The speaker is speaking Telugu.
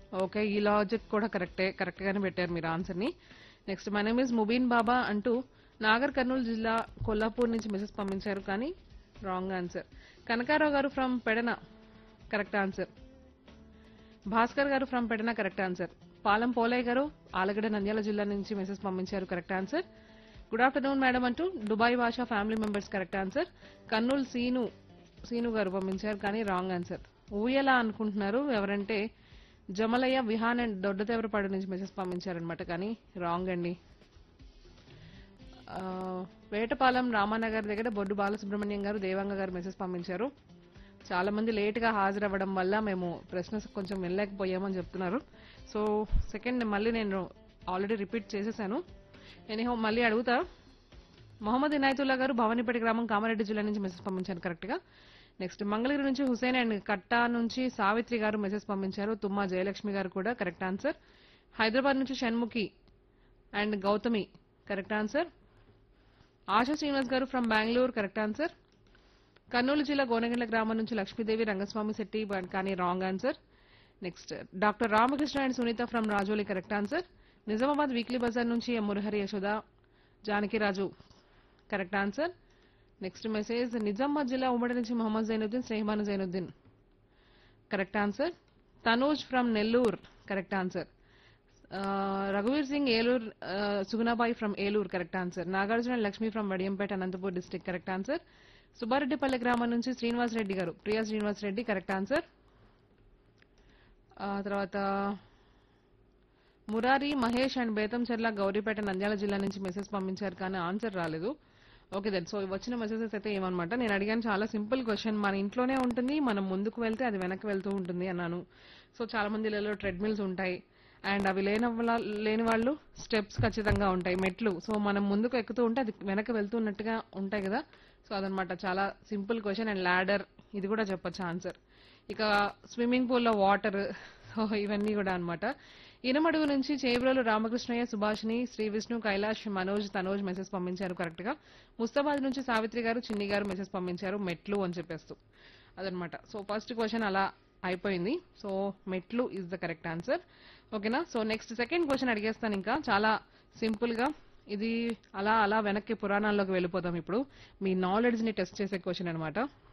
ఓకే ఈ లాజిక్ కూడా కరెక్టే కరెక్ట్ గానే పెట్టారు మీరు ఆన్సర్ ని next my name is Mubeen Baba అంటూ నాగర్ కర్నూలు జిల్లా కొల్లాపూర్ నుంచి మెసేజ్ పంపించారు కానీ wrong answer Kanakarao garu from Pedana correct answer Bhaskar garu from Pedana correct answer Palam Polaiah garu Allagadda Nandyal జిల్లా నుంచి మెసేజ్ పంపించారు correct answer good afternoon madam అంటూ Dubai Bhasha family members correct answer Kurnool Seenu Seenu garu పంపించారు కానీ రాంగ్ ఆన్సర్ ఊయలా అనుకుంటున్నారు ఎవరంటే జమలయ్య విహాన్ అండ్ దొడ్డదేవరపాడు నుంచి మెసేజ్ పంపించారనమాట కానీ రాంగ్ అండి ఆ, వేటపాలెం రామానగర్ దగ్గర బొడ్డు బాలసుబ్రహ్మణ్యం గారు దేవాంగ గారు మెసేజ్ పంపించారు చాలా మంది లేట్ గా హాజరవ్వడం వల్ల మేము ప్రశ్న కొంచెం వెళ్ళలేకపోయామని చెప్తున్నారు సో సెకండ్ మళ్ళీ నేను ఆల్రెడీ రిపీట్ చేసేసాను ఎనీహో మళ్ళీ అడుగుతా మొహమ్మద్ ఇనాయతుల్లా గారు భవానీపేట గ్రామం కామారెడ్డి జిల్లా నుంచి మెసేజ్ పంపించారు కరెక్ట్ గా నెక్స్ట్ మంగళగిరి నుంచి హుసేన్ అండ్ కట్టా నుంచి సావిత్రి గారు మెసేజ్ పంపించారు తుమ్మా జయలక్ష్మి గారు కూడా కరెక్ట్ ఆన్సర్ హైదరాబాద్ నుంచి Shanmukhi and Gautami correct answer Asha Srinivas garu from Bengaluru correct answer Kurnool జిల్లా గోనగండ్ల గ్రామం నుంచి లక్ష్మీదేవి రంగస్వామి శెట్టి బట్ కానీ wrong answer next doctor Ramakrishna and Sunitha from Rajoli correct answer Nizamabad weekly Bazar నుంచి M Murahari Yashoda Janakiraju correct answer next message Nizamabad జిల్లా ఉమ్మడి నుంచి Mohammed Zainuddin Snehaman Zainuddin correct answer Tanuj from Nellore correct answer రఘువీర్ Singh Eluru Sugunabai from ఏలూర్ correct answer Nagarjuna Lakshmi from Vadiyampeta Anantapur district correct answer Subbareddipalli గ్రామం నుంచి శ్రీనివాస్ రెడ్డి గారు ప్రియా శ్రీనివాస్ రెడ్డి కరెక్ట్ ఆన్సర్ ఆ తర్వాత మురారి మహేష్ అండ్ బేతంచెర్ల గౌరీపేట నంద్యాల జిల్లా నుంచి మెసేజ్ పంపించారు కానీ ఆన్సర్ రాలేదు ఓకే దెన్ సో వచ్చిన మెసేజెస్ అయితే ఏమన్నమాట నేను అడిగాను చాలా సింపుల్ క్వశ్చన్ మన ఇంట్లోనే ఉంటుంది మనం ముందుకు వెళ్తే అది వెనక్కి వెళ్తూ ఉంటుంది అన్నాను సో చాలా మంది ఇళ్ళలో ట్రెడ్మిల్స్ ఉంటాయి అండ్ అవి లేని వాళ్ళ- లేని వాళ్ళు స్టెప్స్ ఖచ్చితంగా ఉంటాయి మెట్లు సో మనం ముందుకు ఎక్కుతూ ఉంటే అది వెనక వెళ్తున్నట్టుగా ఉంటాయి కదా సో అదనమాట చాలా సింపుల్ క్వశ్చన్ అండ్ ల్యాడర్ ఇది కూడా చెప్పొచ్చు ఆన్సర్ ఇక స్విమ్మింగ్ పూల్లో వాటర్ సో ఇవన్నీ కూడా అన్నమాట ఇనమడుగు నుంచి చేబ్రోలు రామకృష్ణయ్య సుభాష్ని శ్రీ విష్ణు కైలాష్ మనోజ్ తనోజ్ మెసేజ్ పంపించారు కరెక్ట్ గా ముస్తాబాద్ నుంచి సావిత్రి గారు చిన్ని గారు మెసేజ్ పంపించారు మెట్లు అని చెప్పేస్తూ అదనమాట సో ఫస్ట్ క్వశ్చన్ అలా అయిపోయింది సో మెట్లు ఇస్ ద కరెక్ట్ ఆన్సర్ ఓకేనా సో నెక్స్ట్ సెకండ్ క్వశ్చన్ అడిగేస్తాను ఇంకా చాలా సింపుల్ గా ఇది అలా అలా వెనక్కి పురాణాల్లోకి వెళ్ళిపోతాం ఇప్పుడు మీ నాలెడ్జ్ ని టెస్ట్ చేసే క్వశ్చన్ అనమాట